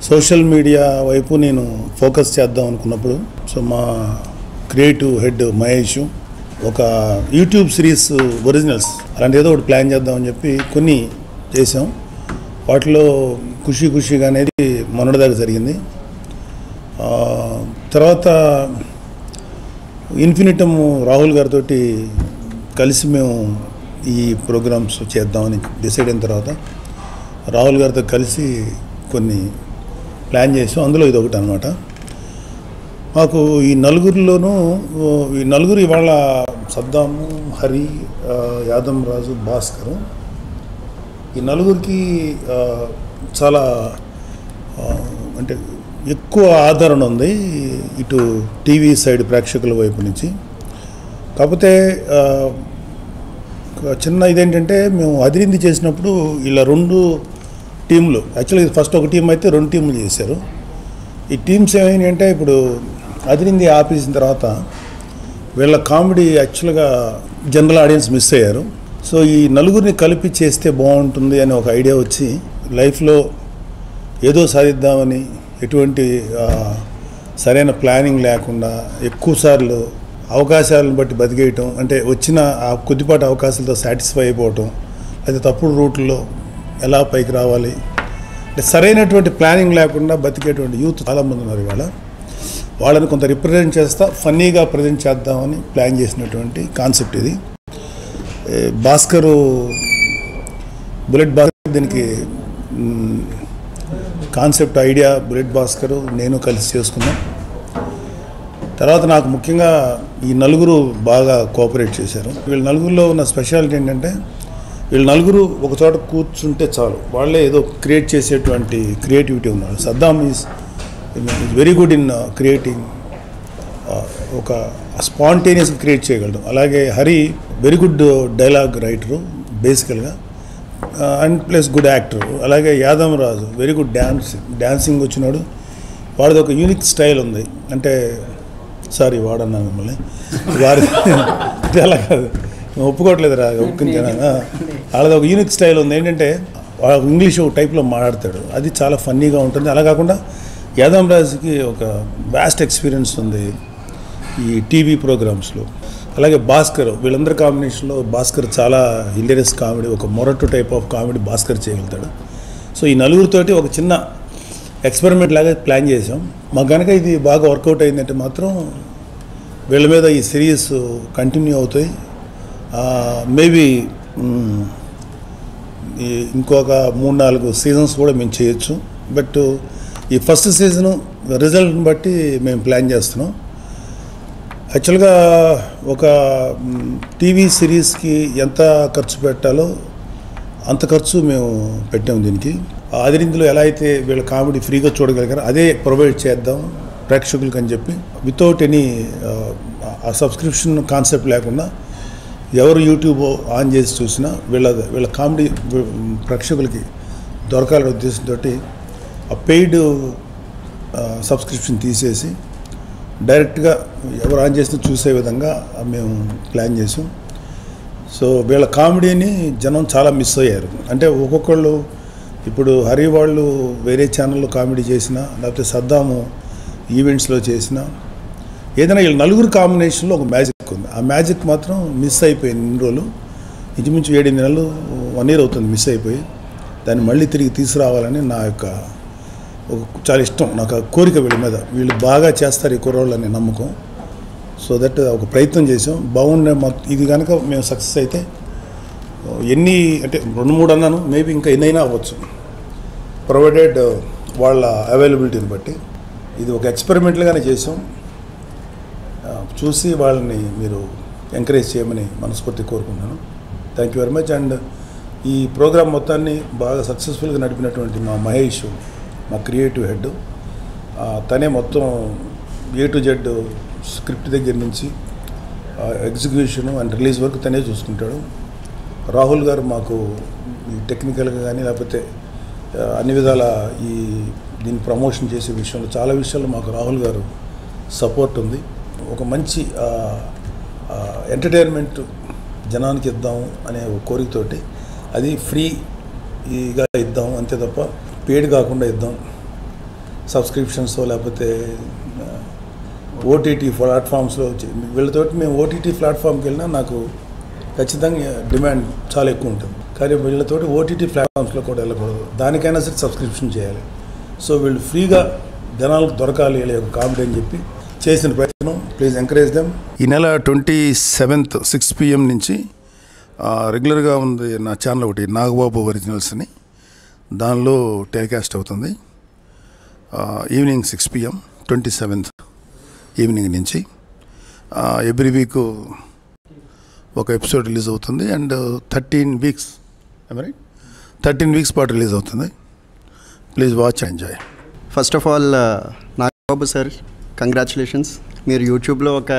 social media వైపు నేను focus చేద్దాం అనుకున్నప్పుడు సో మా క్రియేటివ్ హెడ్ మహేష్ ఒక యూట్యూబ్ సిరీస్ ఒరిజినల్స్ అలాంటి ఏదో ఒకటి ప్లాన్ చేద్దామని చెప్పి కొన్ని చేసాం వాటిలో ఖుషి ఖుషిగా అనేది మొన్నటిదాకా జరిగింది ఆ, తర్వాత ఇన్ఫినిటమ్ రాహుల్ గారితో కలిసి మేము ఈ ప్రోగ్రామ్స్ చేద్దామని డిసైడ్ అయిన తర్వాత రాహుల్ గారితో కలిసి కొన్ని ప్లాన్ చేసాం అందులో ఇది ఒకటి అనమాట మాకు ఈ నలుగురిలోనూ ఓ, ఈ నలుగురు ఇవాళ సద్దాము హరి ఆ, యాదం రాజు భాస్కర్ ఈ నలుగురికి ఆ, చాలా ఆ, అంటే ఎక్కువ ఆదరణ ఉంది ఇటు టీవీ సైడ్ ప్రేక్షకుల వైపు నుంచి కాకపోతే ఆ, ఒక చిన్న ఇదేంటంటే మేము అదిరింది చేసినప్పుడు ఇలా రెండు టీంలు యాక్చువల్లీ ఫస్ట్ ఒక టీం అయితే రెండు టీంలు చేశారు ఈ టీమ్స్ ఏమైనాయి అంటే ఇప్పుడు అదిరింది ఆపేసిన తర్వాత వీళ్ళ కామెడీ యాక్చువల్గా జనరల్ ఆడియన్స్ మిస్ అయ్యారు సో ఈ నలుగురిని కలిపి చేస్తే బాగుంటుంది అని ఒక ఐడియా వచ్చి లైఫ్లో ఏదో సాధిద్దామని ఎటువంటి ఆ, సరైన ప్లానింగ్ లేకుండా ఎక్కువసార్లు అవకాశాలను బట్టి బతికేయటం అంటే వచ్చిన ఆ కొద్దిపాటి అవకాశాలతో సాటిస్ఫై అయిపోవటం అయితే తప్పుడు రూట్లో ఎలా పైకి రావాలి అంటే సరైనటువంటి ప్లానింగ్ లేకుండా బతికేటువంటి యూత్ చాలామంది ఉన్నారు ఇవాళ వాళ్ళని కొంత రిప్రజెంట్ చేస్తా ఫన్నీగా ప్రజెంట్ చేద్దామని ప్లాన్ చేసినటువంటి కాన్సెప్ట్ ఇది ఏ, భాస్కరు బుల్లెట్ భాస్కర్ దీనికి మ్, కాన్సెప్ట్ ఐడియా బుల్లెట్ భాస్కర్ నేను కలిసి చేసుకున్నాం తర్వాత నాకు ముఖ్యంగా ఈ నలుగురు బాగా కోఆపరేట్ చేశారు వీళ్ళ నలుగురిలో ఉన్న స్పెషాలిటీ ఏంటంటే వీళ్ళు నలుగురు ఒక చోట కూర్చుంటే చాలు వాళ్ళే ఏదో క్రియేట్ చేసేటువంటి క్రియేటివిటీ ఉన్నారు Saddam is very good in creating ఒక స్పాంటేనియస్ క్రియేట్ చేయగలడు అలాగే Hari very good dialogue writer బేసికల్గా అండ్ ప్లస్ గుడ్ యాక్టర్ అలాగే Yadav Raju very good dance dancing వచ్చినాడు వాడిది ఒక యూనిక్ స్టైల్ ఉంది అంటే సారీ వాడన్నా మిమ్మల్ని వారి ఇది అలా కాదు నేను ఒప్పుకోవట్లేదు రా ఒప్పుకుంటాను వాళ్ళది ఒక యూనిక్ స్టైల్ ఉంది ఏంటంటే వాడు ఇంగ్లీష్ ఒక టైప్లో మాట్లాడతాడు అది చాలా ఫన్నీగా ఉంటుంది అలా కాకుండా యాదవ్ రాజుకి ఒక వ్యాస్ట్ ఎక్స్పీరియన్స్ ఉంది ఈ టీవీ ప్రోగ్రామ్స్లో అలాగే భాస్కర్ వీళ్ళందరి కాంబినేషన్లో భాస్కర్ చాలా హిలేరియస్ కామెడీ ఒక మొరటు టైప్ ఆఫ్ కామెడీ భాస్కర్ చేయగలుగుతాడు సో ఈ నలుగురితోటి ఒక చిన్న ఎక్స్పెరిమెంట్ లాగా ప్లాన్ చేసాం మాకు కనుక ఇది బాగా వర్కౌట్ అయిందంటే మాత్రం వీళ్ళ మీద ఈ సిరీస్ కంటిన్యూ అవుతాయి మేబీ ఇంకొక మూడు నాలుగు సీజన్స్ కూడా మేము చేయొచ్చు బట్ ఈ ఫస్ట్ సీజను రిజల్ట్ని బట్టి మేము ప్లాన్ చేస్తున్నాం యాక్చువల్గా ఒక టీవీ సిరీస్కి ఎంత ఖర్చు పెట్టాలో అంత ఖర్చు మేము పెట్టాము దీనికి అదిరిందులో ఎలా అయితే వీళ్ళ కామెడీ ఫ్రీగా చూడగలిగారో అదే ప్రొవైడ్ చేద్దాం ప్రేక్షకులకు అని చెప్పి without any uh subscription concept లేకుండా ఎవరు యూట్యూబ్ ఆన్ చేసి చూసినా వీళ్ళ వీళ్ళ కామెడీ ప్రేక్షకులకి దొరకాలనే ఉద్దేశంతో ఆ పెయిడ్ సబ్స్క్రిప్షన్ తీసేసి డైరెక్ట్గా ఎవరు ఆన్ చేసినా చూసే విధంగా మేము ప్లాన్ చేసాం సో వీళ్ళ కామెడీని జనం చాలా మిస్ అయ్యారు అంటే ఒక్కొక్కళ్ళు ఇప్పుడు హరి వాళ్ళు వేరే ఛానల్లో కామెడీ చేసినా లేకపోతే సద్దాము ఈవెంట్స్లో చేసినా ఏదైనా వీళ్ళ నలుగురు కాంబినేషన్లో ఒక మ్యాజిక్ ఉంది ఆ మ్యాజిక్ మాత్రం మిస్ అయిపోయింది ఇన్ని రోజులు ఇంచుమించు ఏడెనిమిది నెలలు వన్ ఇయర్ అవుతుంది మిస్ అయిపోయి దాన్ని మళ్ళీ తిరిగి తీసుకురావాలని నా యొక్క ఒక చాలా ఇష్టం నాకు ఆ కోరిక వీళ్ళ మీద వీళ్ళు బాగా చేస్తారు ఈ కుర్రోళ్ళు అనే నమ్మకం సో దట్ ఒక ప్రయత్నం చేసాం బాగుండే మొత్తం ఇది కనుక మేము సక్సెస్ అయితే ఎన్ని అంటే రెండు మూడు అన్నాను మేబీ ఇంకా ఎన్నైనా అవ్వచ్చు ప్రొవైడెడ్ వాళ్ళ అవైలబిలిటీని బట్టి ఇది ఒక ఎక్స్పెరిమెంట్లుగానే చేసాం ఆ, చూసి వాళ్ళని మీరు ఎంకరేజ్ చేయమని మనస్ఫూర్తి కోరుకుంటున్నాను thank you very much and ఈ ప్రోగ్రామ్ మొత్తాన్ని బాగా సక్సెస్ఫుల్గా నడిపినటువంటి మా మహేష్ మా క్రియేటివ్ హెడ్ తనే మొత్తం ఏ టు జెడ్ స్క్రిప్ట్ దగ్గర నుంచి ఎగ్జిక్యూషన్ అండ్ రిలీజ్ వరకు తనే చూసుకుంటాడు రాహుల్ గారు మాకు ఈ టెక్నికల్గా కానీ లేకపోతే ఆ, అన్ని విధాల ఈ దీన్ని ప్రమోషన్ చేసే విషయంలో చాలా విషయాల్లో మాకు రాహుల్ గారు సపోర్ట్ ఉంది ఒక మంచి ఎంటర్టైన్మెంట్ జనానికి ఇద్దాం అనే ఒక కోరికతోటి అది ఫ్రీగా ఇద్దాం అంతే తప్ప పేడ్ కాకుండా ఇద్దాం సబ్స్క్రిప్షన్స్ లేకపోతే ఓటీటీ ప్లాట్ఫామ్స్లో వీళ్ళతోటి మేము ఓటీటీ ప్లాట్ఫామ్కి వెళ్ళినా నాకు ఖచ్చితంగా డిమాండ్ చాలా ఎక్కువ ఉంటుంది కానీ వీళ్ళతోటి ఓటీటీ ప్లాట్ఫామ్స్లో కూడా వెళ్ళకూడదు దానికైనా సరే సబ్స్క్రిప్షన్ చేయాలి సో వీళ్ళు ఫ్రీగా జనాలకు దొరకాలి వీళ్ళ యొక్క కామెడీ అని చెప్పి చేసిన ప్రయత్నం ప్లీజ్ ఎంకరేజ్ దెమ్ ఈ నెల ట్వంటీ సెవెంత్ సిక్స్ పిఎం నుంచి ఆ, రెగ్యులర్గా ఉంది నా ఛానల్ ఒకటి నాగబాబు ఒరిజినల్స్ అని దానిలో టెలికాస్ట్ అవుతుంది uh, evening six PM twenty seventh evening నుంచి ఆ, ఎవ్రీ వీక్ ఒక ఎపిసోడ్ రిలీజ్ అవుతుంది and thirteen weeks right thirteen weeks పాటు రిలీజ్ అవుతుంది please watch enjoy first of all Nagababu sir congratulations మీరు యూట్యూబ్లో ఒక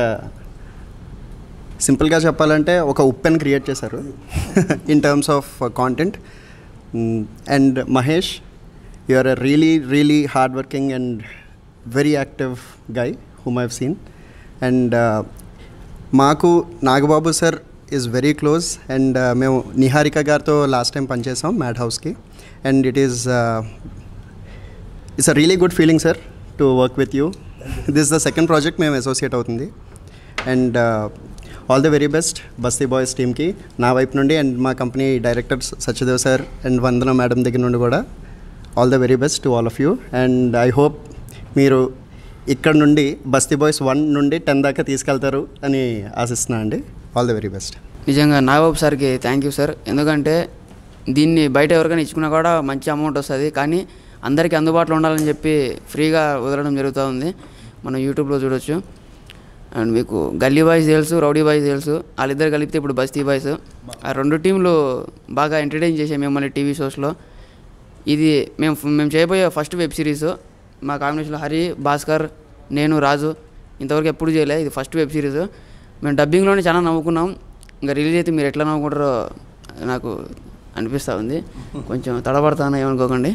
సింపుల్గా చెప్పాలంటే ఒక ఉప్పెన్ క్రియేట్ చేశారు in terms of content and Mahesh you are a really really hard working and very active guy whom I've seen and మాకు Nagababu sir is very close and మేము నిహారిక గారితో లాస్ట్ టైం పనిచేసాం మ్యాడ్ హౌస్కి and it is it's a really good feeling sir to work with you this the second project మేము associate అవుతుంది and all the very best Basti boys టీమ్కి నా వైపు నుండి అండ్ మా company director Satyadev sir and Vandana madam దగ్గర నుండి కూడా all the very best to all of you and I hope మీరు ఇక్కడ నుండి బస్తీ బాయ్స్ వన్ నుండి టెన్ దాకా తీసుకెళ్తారు అని ఆశిస్తున్నా అండి ఆల్ ద వెరీ బెస్ట్ నిజంగా నాగబాబు సార్కి థ్యాంక్ యూ సార్ ఎందుకంటే దీన్ని బయట ఎవరికైనా ఇచ్చుకున్నా కూడా మంచి అమౌంట్ వస్తుంది కానీ అందరికీ అందుబాటులో ఉండాలని చెప్పి ఫ్రీగా వదలడం జరుగుతూ ఉంది మనం యూట్యూబ్లో చూడొచ్చు అండ్ మీకు గల్లీ బాయ్స్ తెలుసు రౌడీ బాయ్స్ తెలుసు వాళ్ళిద్దరు కలిపితే ఇప్పుడు బస్తీ బాయ్స్ ఆ రెండు టీంలు బాగా ఎంటర్టైన్ చేసాయి మిమ్మల్ని టీవీ షోస్లో ఇది మేము మేము చేయబోయే ఫస్ట్ వెబ్ సిరీస్ మా కాంబినేషన్లో హరి భాస్కర్ నేను రాజు ఇంతవరకు ఎప్పుడు చేయలే ఇది ఫస్ట్ వెబ్ సిరీస్ మేము డబ్బింగ్లోనే చాలా నవ్వుకున్నాం ఇంకా రిలీజ్ అయితే మీరు ఎట్లా నవ్వుకుంటారో నాకు అనిపిస్తూ ఉంది కొంచెం తడబడతాను ఏమనుకోకండి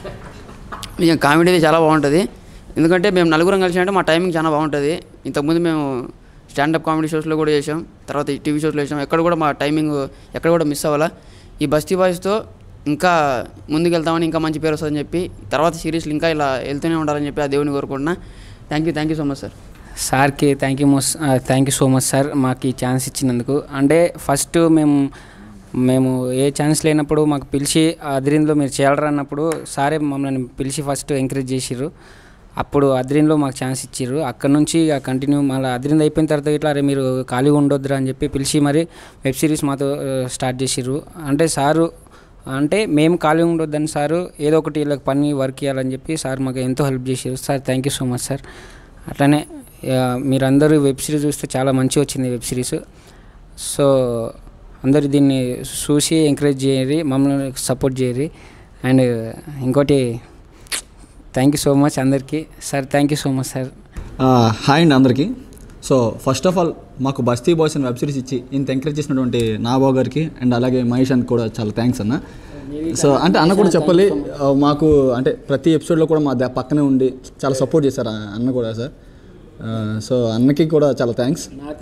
నిజం కామెడీ అయితే చాలా బాగుంటుంది ఎందుకంటే మేము నలుగురం కలిసి అంటే మా టైమింగ్ చాలా బాగుంటుంది ఇంతకుముందు మేము స్టాండప్ కామెడీ షోస్లో కూడా చేసాం తర్వాత ఈ టీవీ షోస్లో చేసాం ఎక్కడ కూడా మా టైమింగ్ ఎక్కడ కూడా మిస్ అవ్వాలా ఈ బస్తీ బాయ్స్తో ఇంకా ముందుకు వెళ్తామని ఇంకా మంచి పేరు వస్తుందని చెప్పి తర్వాత సిరీస్లు ఇంకా ఇలా వెళ్తూనే ఉండాలని చెప్పి ఆ దేవుని కోరుకుంటున్నా thank you thank you so much sir సార్కి thank you most thank you so much sir మాకు ఈ ఛాన్స్ ఇచ్చినందుకు అంటే ఫస్ట్ మేము మేము ఏ ఛాన్స్ లేనప్పుడు మాకు పిలిచి అద్రీన్లో మీరు చేయాలరా అన్నప్పుడు సారే మమ్మల్ని పిలిచి ఫస్ట్ ఎంకరేజ్ చేసిర్రు అప్పుడు అద్రీన్లో మాకు ఛాన్స్ ఇచ్చిర్రు అక్కడ నుంచి ఇక కంటిన్యూ మళ్ళీ అద్రీన్ అయిపోయిన తర్వాత ఇట్లా అరే మీరు ఖాళీగా ఉండొద్దురా అని చెప్పి పిలిచి మరి వెబ్ సిరీస్ మాతో స్టార్ట్ చేసిర్రు అంటే సారు అంటే మేము ఖాళీ ఉండొద్దని సారు ఏదో ఒకటి వీళ్ళకి పని వర్క్ చేయాలని చెప్పి సార్ మాకు ఎంతో హెల్ప్ చేసారు sir thank you so much sir అట్లనే ఆ, మీరందరూ వెబ్ సిరీస్ చూస్తే చాలా మంచిగా వచ్చింది వెబ్ సిరీస్ సో అందరూ దీన్ని చూసి ఎంకరేజ్ చేయరి మమ్మల్ని సపోర్ట్ చేయరి అండ్ ఇంకోటి థ్యాంక్ యూ సో మచ్ అందరికీ sir thank you so much sir ఆ, హాయ్ అండి అందరికీ సో ఫస్ట్ ఆఫ్ ఆల్ మాకు బస్తీ బాయ్స్ అని వెబ్ సిరీస్ ఇచ్చి ఇంత ఎంకరేజ్ చేసినటువంటి నాబాబు గారికి అండ్ అలాగే మహేష్ అని కూడా చాలా థ్యాంక్స్ అన్న సో అంటే అన్న కూడా చెప్పాలి ఆ, మాకు అంటే ప్రతి ఎపిసోడ్లో కూడా మా ద- పక్కనే ఉండి చాలా సపోర్ట్ చేశారు ఆ అన్న కూడా సార్ ఆ, సో అన్నకి కూడా చాలా థ్యాంక్స్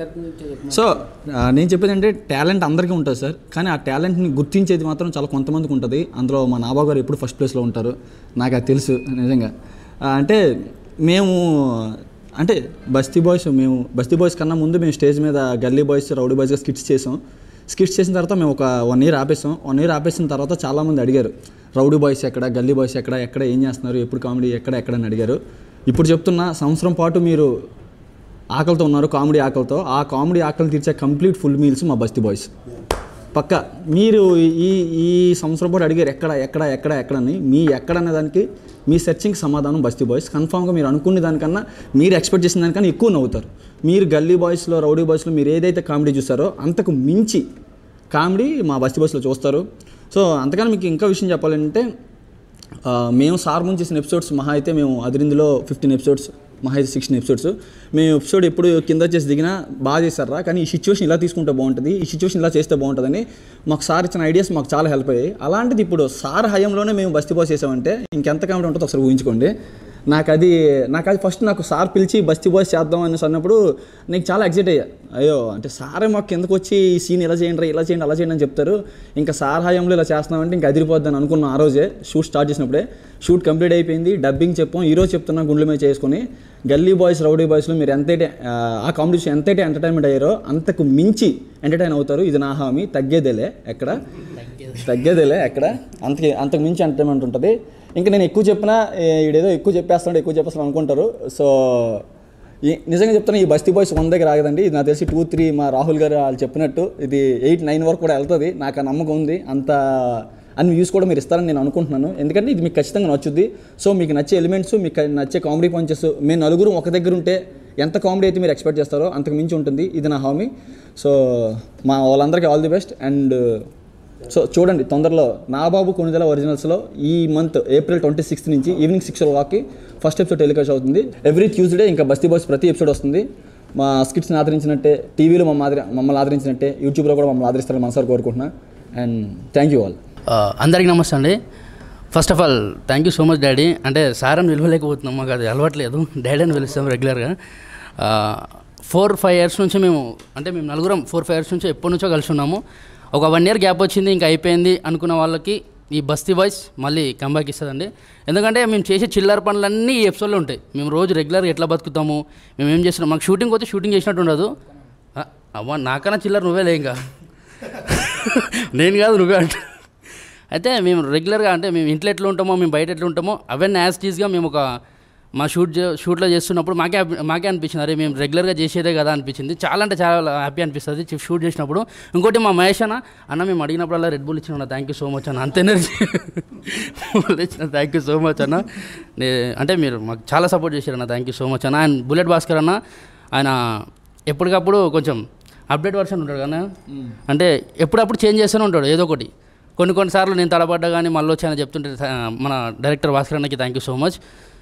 సో ఆ, నేను చెప్పేది అంటే టాలెంట్ అందరికీ ఉంటుంది సార్ కానీ ఆ టాలెంట్ని గుర్తించేది మాత్రం చాలా కొంతమందికి ఉంటుంది అందులో మా నాబాబు గారు ఎప్పుడు ఫస్ట్ ప్లేస్లో ఉంటారు నాకు అది తెలుసు నిజంగా ఆ, అంటే మేము అంటే బస్తీ బాయ్స్ మేము బస్తీ బాయ్స్ కన్నా ముందు మేము స్టేజ్ మీద గల్లీ బాయ్స్ రౌడీ బాయ్స్గా స్కిట్స్ చేసాం స్కిట్స్ చేసిన తర్వాత మేము ఒక వన్ ఇయర్ ఆపేసాం వన్ ఇయర్ ఆపేసిన తర్వాత చాలామంది అడిగారు రౌడీ బాయ్స్ ఎక్కడ గల్లీ బాయ్స్ ఎక్కడ ఎక్కడ ఏం చేస్తున్నారు ఎప్పుడు కామెడీ ఎక్కడ ఎక్కడ అని అడిగారు ఇప్పుడు చెప్తున్నా సంవత్సరం పాటు మీరు ఆకలితో ఉన్నారు కామెడీ ఆకలితో ఆ కామెడీ ఆకలి తీర్చే కంప్లీట్ ఫుల్ మీల్స్ మా బస్తీ బాయ్స్ పక్క మీరు ఈ ఈ సంవత్సరం పాటు అడిగారు ఎక్కడ ఎక్కడ ఎక్కడ ఎక్కడ అని మీ ఎక్కడ అనే దానికి మీ సెర్చింగ్ సమాధానం బస్తీ బాయ్స్ కన్ఫామ్గా మీరు అనుకునే దానికన్నా మీరు ఎక్స్పెక్ట్ చేసిన దానికన్నా ఎక్కువ నవ్వుతారు మీరు గల్లీ బాయ్స్లో రౌడీ బాయ్స్లో మీరు ఏదైతే కామెడీ చూస్తారో అంతకు మించి కామెడీ మా బస్తీ బాయ్స్లో చూస్తారు సో అంతకన్నా మీకు ఇంకా విషయం చెప్పాలంటే ఆ, మేము సార్ ముందు చేసిన ఎపిసోడ్స్ మహా అయితే మేము అదిరిందులో ఫిఫ్టీన్ ఎపిసోడ్స్ మహా అయితే సిక్స్టీన్ ఎపిసోడ్స్ మేము ఎపిసోడ్ ఎప్పుడు కింద చేసి దిగినా బాగా చేస్తారా కానీ ఈ సిచ్యువేషన్ ఇలా తీసుకుంటే బాగుంటుంది ఈ సిచ్యువేషన్ ఇలా చేస్తే బాగుంటుందని మాకు సార్ ఇచ్చిన ఐడియాస్ మాకు చాలా హెల్ప్ అయ్యాయి అలాంటిది ఇప్పుడు సార్ హయంలోనే మేము బస్తీ బాస్ చేసామంటే ఇంకెంత కామెడీ ఉంటుందో ఒకసారి ఊహించుకోండి నాకు అది నాకు అది ఫస్ట్ నాకు సార్ పిలిచి బస్తీ బాయ్స్ చేద్దాం అనేసి అన్నప్పుడు నీకు చాలా ఎగ్జైట్ అయ్యా అయ్యో అంటే సారే మాకు కిందకు వచ్చి ఈ సీన్ ఇలా చేయండి ఇలా చేయండి అలా చేయండి అని చెప్తారు ఇంకా సార్ హయాంలో ఇలా చేస్తున్నామంటే ఇంకా అదిరిపోద్ది అని అనుకున్నాం ఆ రోజే షూట్ స్టార్ట్ చేసినప్పుడే షూట్ కంప్లీట్ అయిపోయింది డబ్బింగ్ చెప్పాం ఈరోజు చెప్తున్నా గుండెల మీద చేసుకొని గల్లీ బాయ్స్ రౌడీ బాయ్స్లో మీరు ఎంతైతే ఆ, ఆ కాంపిటీషన్ ఎంతైతే ఎంటర్టైన్మెంట్ అయ్యారో అంతకు మించి ఎంటర్టైన్ అవుతారు ఇది నా హామీ తగ్గేదేలే ఎక్కడ తగ్గేదేలే ఎక్కడ అంతకి అంతకు మించి ఎంటర్టైన్మెంట్ ఉంటుంది ఇంకా నేను ఎక్కువ చెప్పినా ఏ, ఈడేదో ఎక్కువ చెప్పేస్తున్నాడు ఎక్కువ చెప్పేస్తున్నాడు అనుకుంటారు సో ఈ- నిజంగా చెప్తాను ఈ బస్తీ బాయ్స్ వన్ దగ్గర ఆగదండి ఇది నాకు తెలిసి టూ త్రీ మా రాహుల్ గారు వాళ్ళు చెప్పినట్టు ఇది ఎయిట్ నైన్ వరకు కూడా వెళ్తుంది నాకు ఆ నమ్మకం ఉంది అంత అన్ని వ్యూస్ కూడా మీరు ఇస్తారని నేను అనుకుంటున్నాను ఎందుకంటే ఇది మీకు ఖచ్చితంగా నచ్చుద్ది సో మీకు నచ్చే ఎలిమెంట్స్ మీకు నచ్చే కామెడీ పంచెస్ మేము నలుగురు ఒక దగ్గర ఉంటే ఎంత కామెడీ అయితే మీరు ఎక్స్పెక్ట్ చేస్తారో అంతకు మించి ఉంటుంది ఇది నా హామీ సో మా వాళ్ళందరికీ all the best and so చూడండి తొందరలో నాబాబు కొనుదల ఒరిజినల్స్లో ఈ మంత్ ఏప్రిల్ ట్వంటీ సిక్స్త్ నుంచి ఈవినింగ్ సిక్స్ వాక్కి ఫస్ట్ ఎపిసోడ్ టెలికాస్ట్ అవుతుంది ఎవ్రీ ట్యూస్డే ఇంకా బస్తీ బాయ్స్ ప్రతి ఎపిసోడ్ వస్తుంది మా స్కిట్స్ని ఆదరించినట్టే టీవీలో మమ్మల్ని ఆదరి మమ్మల్ని ఆదరించినట్టే యూట్యూబ్లో కూడా మమ్మల్ని ఆదరిస్తారని మనసారి కోరుకుంటున్నా అండ్ థ్యాంక్ యూ ఆల్ ఆ, అందరికీ నమస్తే అండి first of all thank you so much daddy అంటే సార్ అని పిలవలేకపోతున్నాం మాకు అది అలవాట్లేదు డాడీ అని పిలుస్తాం రెగ్యులర్గా ఫోర్ ఫైవ్ ఇయర్స్ నుంచి మేము అంటే మేము నలుగురం ఫోర్ ఫైవ్ ఇయర్స్ నుంచి ఎప్పటి నుంచో కలిసి ఉన్నాము ఒక వన్ ఇయర్ గ్యాప్ వచ్చింది ఇంకా అయిపోయింది అనుకున్న వాళ్ళకి ఈ బస్తీ బాయ్స్ మళ్ళీ కంబ్యాక్ ఇస్తుందండి ఎందుకంటే మేము చేసే చిల్లర పనులన్నీ ఈ ఎపిసోడ్లో ఉంటాయి మేము రోజు రెగ్యులర్గా ఎట్లా బతుకుతాము మేము ఏం చేస్తున్నాం మాకు షూటింగ్ పోతే షూటింగ్ చేసినట్టు ఉండదు ఆ, అవ్వ నాకన్నా చిల్లర నువ్వే లే ఇంకా నేను కాదు నువ్వే అంట అయితే మేము రెగ్యులర్గా అంటే మేము ఇంట్లో ఎట్లా ఉంటామో మేము బయట ఎట్లా ఉంటామో అవన్నీ యాజ్ టీజ్గా మేము ఒక మా షూట్ చే- షూట్లో చేస్తున్నప్పుడు మాకే హ్యాపీ- మాకే అనిపించింది అరే మేము రెగ్యులర్గా చేసేదే కదా అనిపించింది చాలా అంటే చాలా హ్యాపీ అనిపిస్తుంది చి- షూట్ చేసినప్పుడు ఇంకోటి మా మహేష్ అన్న అన్న మేము అడిగినప్పుడల్లా రెడ్ బుల్ ఇచ్చిన థ్యాంక్ యూ సో మచ్ అన్న అంత ఎనర్జీ ఇచ్చిన థ్యాంక్ యూ సో మచ్ అన్న నే- అంటే మీరు మాకు చాలా సపోర్ట్ చేశారు అన్న థ్యాంక్ యూ సో మచ్ అన్న అండ్ బుల్లెట్ భాస్కర్ అన్న ఆయన ఎప్పటికప్పుడు కొంచెం అప్డేట్ వర్షన్ ఉంటాడు కదా అంటే ఎప్పుడప్పుడు చేంజ్ చేస్తూనే ఉంటాడు ఏదో ఒకటి కొన్ని కొన్నిసార్లు నేను తడబడ్డా కానీ మళ్ళీ వచ్చానని చెప్తుంటే ఆ, మన డైరెక్టర్ భాస్కర్ అన్నకి thank you so much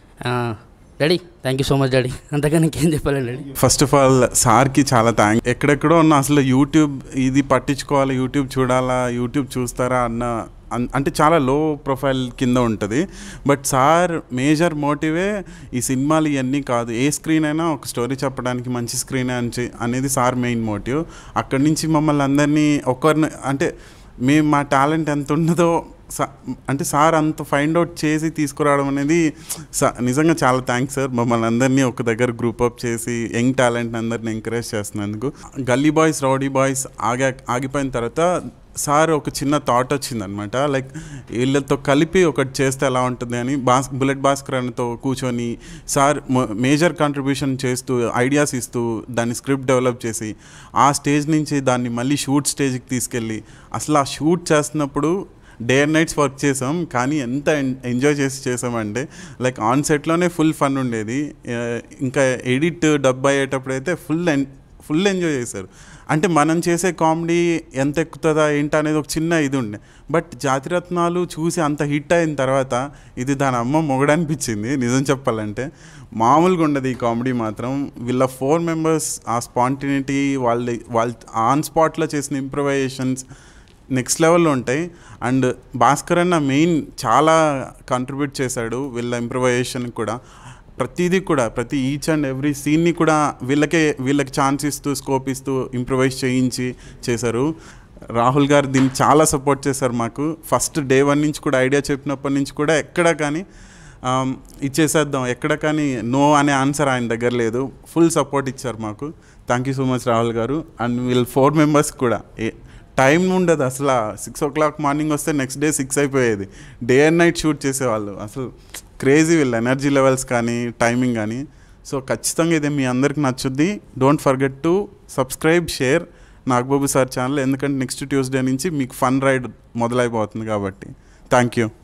daddy thank you so much daddy అంతగా ఇంకేం చెప్పాలండి డాడీ ఫస్ట్ ఆఫ్ ఆల్ సార్కి చాలా థ్యాంక్ ఎక్కడెక్కడో ఉన్న అసలు యూట్యూబ్ ఇది పట్టించుకోవాలి యూట్యూబ్ చూడాలా యూట్యూబ్ చూస్తారా అన్న అన్- అంటే చాలా లో ప్రొఫైల్ కింద ఉంటుంది బట్ సార్ మేజర్ మోటివే ఈ సినిమాలు ఇవన్నీ కాదు ఏ స్క్రీన్ అయినా ఒక స్టోరీ చెప్పడానికి మంచి స్క్రీన్ అని చె- అనేది సార్ మెయిన్ మోటివ్ అక్కడి నుంచి మమ్మల్ని అందరినీ ఒకరిని అంటే మేము మా టాలెంట్ ఎంత ఉన్నదో సా అంటే సార్ అంత ఫైండ్ అవుట్ చేసి తీసుకురావడం అనేది సా- నిజంగా చాలా థ్యాంక్స్ సార్ మమ్మల్ని అందరినీ ఒక దగ్గర గ్రూప్ అప్ చేసి యంగ్ టాలెంట్ అందరిని ఎంకరేజ్ చేస్తున్నందుకు గల్లీ బాయ్స్ రౌడీ బాయ్స్ ఆగా ఆగిపోయిన తర్వాత సార్ ఒక చిన్న థాట్ వచ్చిందనమాట లైక్ వీళ్ళతో కలిపి ఒకటి చేస్తే ఎలా ఉంటుంది అని బాస్ బుల్లెట్ భాస్కర్ అన్నతో కూర్చొని సార్ మేజర్ కాంట్రిబ్యూషన్ చేస్తూ ఐడియాస్ ఇస్తూ దాన్ని స్క్రిప్ట్ డెవలప్ చేసి ఆ స్టేజ్ నుంచి దాన్ని మళ్ళీ షూట్ స్టేజ్కి తీసుకెళ్ళి అసలు ఆ షూట్ చేస్తున్నప్పుడు డే అండ్ నైట్స్ వర్క్ చేసాం కానీ ఎంత ఎన్- ఎంజాయ్ చేసి చేసామంటే లైక్ ఆన్ సెట్లోనే ఫుల్ ఫన్ ఉండేది ఆ, ఇంకా ఎడిట్ డబ్బు అయ్యేటప్పుడు అయితే ఫుల్ ఎన్ ఫుల్ ఎంజాయ్ చేశారు అంటే మనం చేసే కామెడీ ఎంత ఎక్కుతుందా ఏంటి అనేది ఒక చిన్న ఇది ఉండే బట్ జాతిరత్నాలు చూసి అంత హిట్ అయిన తర్వాత ఇది దాని అమ్మ మొగడనిపించింది నిజం చెప్పాలంటే మామూలుగా ఉండదు ఈ కామెడీ మాత్రం వీళ్ళ ఫోర్ మెంబర్స్ ఆ స్పాంటినిటీ వాళ్ళ వాళ్ళ ఆన్ స్పాట్లో చేసిన ఇంప్రవైజేషన్స్ నెక్స్ట్ లెవెల్లో ఉంటాయి అండ్ భాస్కర్ అన్న మెయిన్ చాలా కంట్రిబ్యూట్ చేశాడు వీళ్ళ ఇంప్రవైజేషన్ కూడా ప్రతిదీ కూడా ప్రతి ఈచ్ అండ్ ఎవ్రీ సీన్ని కూడా వీళ్ళకే వీళ్ళకి ఛాన్స్ ఇస్తూ స్కోప్ ఇస్తూ ఇంప్రవైజ్ చేయించి చేశారు రాహుల్ గారు దీన్ని చాలా సపోర్ట్ చేశారు మాకు ఫస్ట్ డే వన్ నుంచి కూడా ఐడియా చెప్పినప్పటి నుంచి కూడా ఎక్కడ కానీ ఆమ్, ఇచ్చేసేద్దాం ఎక్కడ కానీ నో అనే ఆన్సర్ ఆయన దగ్గర లేదు ఫుల్ సపోర్ట్ ఇచ్చారు మాకు thank you so much Rahul garu and వీళ్ళ ఫోర్ మెంబర్స్ కూడా ఏ టైం ఉండదు అసలు సిక్స్ ఓ క్లాక్ మార్నింగ్ వస్తే నెక్స్ట్ డే సిక్స్ అయిపోయేది డే అండ్ నైట్ షూట్ చేసేవాళ్ళు అసలు క్రేజీ వీళ్ళ ఎనర్జీ లెవెల్స్ కానీ టైమింగ్ కానీ సో ఖచ్చితంగా ఇది మీ అందరికి నచ్చుద్ది don't forget to subscribe share Nagababu sir channel ఎందుకంటే నెక్స్ట్ ట్యూస్డే నుంచి మీకు ఫన్ రైడ్ మొదలైపోతుంది కాబట్టి థ్యాంక్ యూ